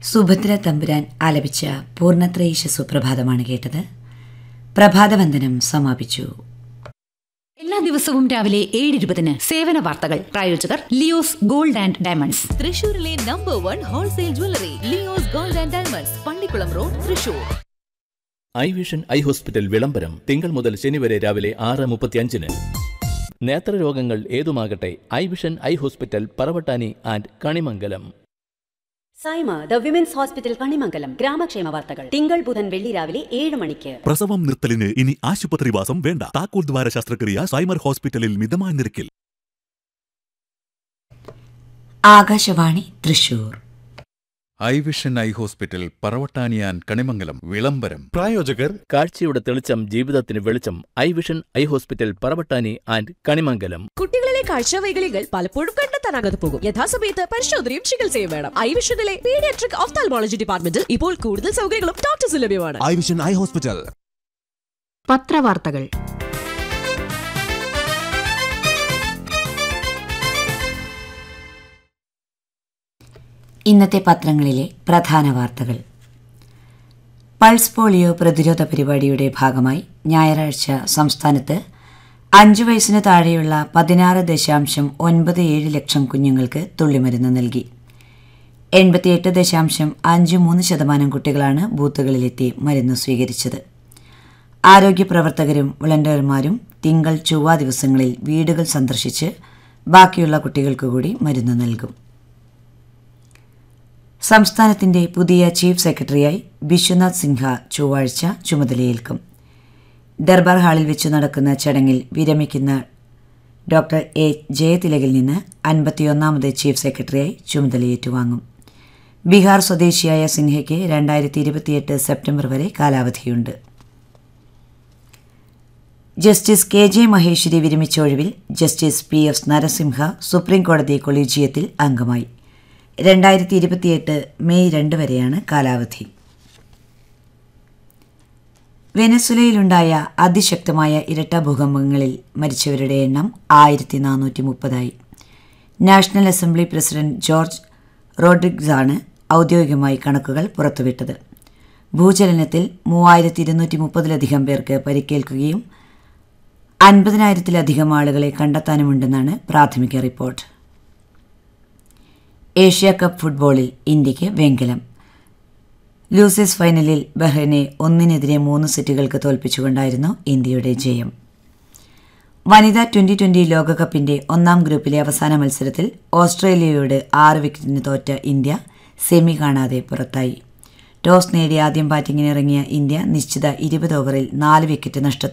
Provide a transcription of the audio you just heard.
സുഭദ്ര തമ്പുരാൻ ആലപിച്ച പൂർണ്ണത്രയീശ സുപ്രഭാതമാണ് കേട്ടത് പ്രഭാതവന്ദനം സമാപിച്ചു എല്ലാ ദിവസവും രാവിലെ ഏഴ് ഇരുപതിന് സേവന വാർത്തകൾ പ്രായോജകർ ലിയോസ് ഗോൾഡ് ആൻഡ് ഡയമണ്ട്സ് തൃശൂരിലെ number one wholesale jewellery Leo's gold and diamonds Pallikulam road Thrissur eye vision eye hospital വിളംബരം തിങ്കൾ മുതൽ ശനി വരെ രാവിലെ ആറ് മുപ്പത്തിയഞ്ചിന് നേത്രരോഗങ്ങൾ ഏതുമാകട്ടെ eye vision eye hospital Paravattani and Kanimangalam Saima the women's hospital Kanimangalam ഗ്രാമക്ഷേമ വാർത്തകൾ തിങ്കൾ ബുധൻ വെള്ളി രാവിലെ ഏഴ് മണിക്ക് പ്രസവം നിർത്തലിന് ഇനി ആശുപത്രിവാസം വേണ്ട താക്കോൽ ദ്വാര ശസ്ത്രക്രിയ സൈമർ ഹോസ്പിറ്റലിൽ മിതമായ നിരക്കിൽ Akashvani Thrissur eye vision eye hospital പറവട്ടാനിയാൻ കണിമംഗലം വിളംബരം പ്രായോജകർ കാഴ്ചയുടെ തെളിച്ചം ജീവിതത്തിന് വെളിച്ചം eye vision eye hospital Paravattani and Kanimangalam കുട്ടികളിലെ കാഴ്ചവൈകല്യങ്ങൾ പലപ്പോഴും കണ്ടെത്താനാകാതെ പോകും യഥാസമയത്ത് പരിശോധനയും ചികിത്സയും വേണം ഐ വിഷനിലെ പീഡിയാട്രിക് ഓഫ്താൽമോളജി ഡിപ്പാർട്ട്മെന്റിൽ ഇപ്പോൾ കൂടുതൽ സൗകര്യങ്ങളും ഡോക്ടേഴ്സ് ലഭ്യമാണ് ഐ വിഷൻ ഐ ഹോസ്പിറ്റൽ പത്രവാർത്തകൾ ഇന്നത്തെ പത്രങ്ങളിലെ പ്രധാന വാർത്തകൾ പൾസ് പോളിയോ പ്രതിരോധ പരിപാടിയുടെ ഭാഗമായി ഞായറാഴ്ച സംസ്ഥാനത്ത് അഞ്ചു വയസ്സിന് താഴെയുള്ള പതിനാറ് ദശാംശം ഒൻപത് ഏഴ് ലക്ഷം കുഞ്ഞുങ്ങൾക്ക് തുള്ളിമരുന്ന് നൽകി എൺപത്തിയെട്ട് ദശാംശം അഞ്ച് മൂന്ന് ശതമാനം കുട്ടികളാണ് ബൂത്തുകളിലെത്തി മരുന്ന് സ്വീകരിച്ചത് ആരോഗ്യ പ്രവർത്തകരും വളണ്ടിയർമാരും തിങ്കൾ ചൊവ്വ ദിവസങ്ങളിൽ വീടുകൾ സന്ദർശിച്ച് ബാക്കിയുള്ള കുട്ടികൾക്ക് കൂടി മരുന്ന് നൽകും സംസ്ഥാനത്തിന്റെ പുതിയ ചീഫ് സെക്രട്ടറിയായി വിശ്വനാഥ് സിൻഹ ചൊവ്വാഴ്ച ചുമതലയേൽക്കും ദർബാർ ഹാളിൽ വെച്ച് നടക്കുന്ന ചടങ്ങിൽ വിരമിക്കുന്ന ഡോക്ടർ എ ജയതിലകിൽ നിന്ന് അൻപത്തിയൊന്നാമത് ചീഫ് സെക്രട്ടറിയായി ചുമതലയേറ്റുവാങ്ങും ബീഹാർ സ്വദേശിയായ സിൻഹയ്ക്ക് രണ്ടായിരത്തി ഇരുപത്തിയെട്ട് സെപ്റ്റംബർ വരെ കാലാവധിയുണ്ട് ജസ്റ്റിസ് കെ ജെ മഹേശ്വരി വിരമിച്ച ഒഴിവിൽ justice P S Narasimha supreme കോടതി കൊളീജിയത്തിൽ അംഗമായി രണ്ടായിരത്തി ഇരുപത്തിയെട്ട് മെയ് രണ്ട് വരെയാണ് കാലാവധി വെനസ്വലയിലുണ്ടായ അതിശക്തമായ ഇരട്ട ഭൂകമ്പങ്ങളിൽ മരിച്ചവരുടെ എണ്ണം ആയിരത്തി നാനൂറ്റി മുപ്പതായി നാഷണൽ അസംബ്ലി പ്രസിഡന്റ് ജോർജ് റോഡ്രിഗ്സാണ് ഔദ്യോഗികമായി കണക്കുകൾ പുറത്തുവിട്ടത് ഭൂചലനത്തിൽ മൂവായിരത്തി ഇരുന്നൂറ്റി മുപ്പതിലധികം പേർക്ക് പരിക്കേൽക്കുകയും അൻപതിനായിരത്തിലധികം ആളുകളെ കണ്ടെത്താനുമുണ്ടെന്നാണ് പ്രാഥമിക റിപ്പോർട്ട് ഏഷ്യ കപ്പ് ഫുട്ബോളിൽ ഇന്ത്യയ്ക്ക് വെങ്കലം ലൂസേഴ്സ് ഫൈനലിൽ ബഹ്റൈനെ ഒന്നിനെതിരെ മൂന്ന് സെറ്റുകൾക്ക് തോൽപ്പിച്ചുകൊണ്ടായിരുന്നു ഇന്ത്യയുടെ ജയം വനിതാ ട്വന്റി ട്വന്റി ലോകകപ്പിന്റെ ഒന്നാം ഗ്രൂപ്പിലെ അവസാന മത്സരത്തിൽ ഓസ്ട്രേലിയയോട് ആറ് വിക്കറ്റിന് തോറ്റ ഇന്ത്യ സെമി കാണാതെ പുറത്തായി ടോസ് നേടി ആദ്യം ബാറ്റിംഗിനിറങ്ങിയ ഇന്ത്യ നിശ്ചിത ഇരുപത് ഓവറിൽ നാല് വിക്കറ്റ് നഷ്ടത്തിൽ